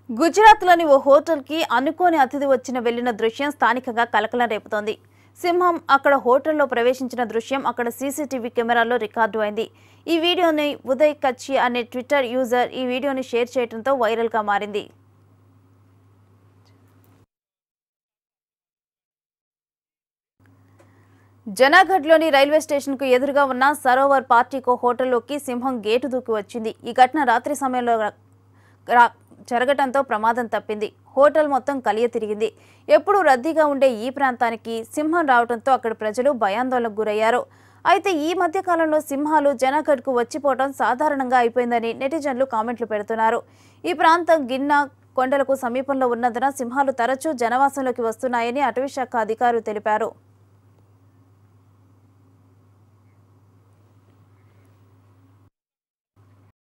గుజరాత్లోని ఓ హోటల్కి అనుకోని అతిథి వచ్చిన వెళ్లిన దృశ్యం స్థానికంగా కలకలం రేపుతోంది సింహం అక్కడ హోటల్లో ప్రవేశించిన దృశ్యం అక్కడ సీసీటీవీ కెమెరాలో రికార్డు అయింది ఈ వీడియోని ఉదయ్ కచ్చి అనే ట్విట్టర్ యూజర్ ఈ వీడియోని షేర్ చేయడంతో వైరల్గా మారింది జనాగఢ్లోని రైల్వే స్టేషన్కు ఎదురుగా ఉన్న సరోవర్ పార్టీకో హోటల్లోకి సింహం గేటు దూకి వచ్చింది ఈ ఘటన రాత్రి సమయంలో రా- రా- జరగటంతో ప్రమాదం తప్పింది హోటల్ మొత్తం కలియ తిరిగింది ఎప్పుడూ రద్దీగా ఉండే ఈ ప్రాంతానికి సింహం రావడంతో అక్కడి ప్రజలు భయాందోళనకు గురయ్యారు అయితే ఈ మధ్య కాలంలో సింహాలు జనాగఢ్కు వచ్చిపోవడం సాధారణంగా అయిపోయిందని నెటిజన్లు కామెంట్లు పెడుతున్నారు ఈ ప్రాంతం గిన్నా కొండలకు సమీపంలో ఉన్నందున సింహాలు తరచూ జనవాసంలోకి వస్తున్నాయని అటవీశాఖ అధికారులు తెలిపారు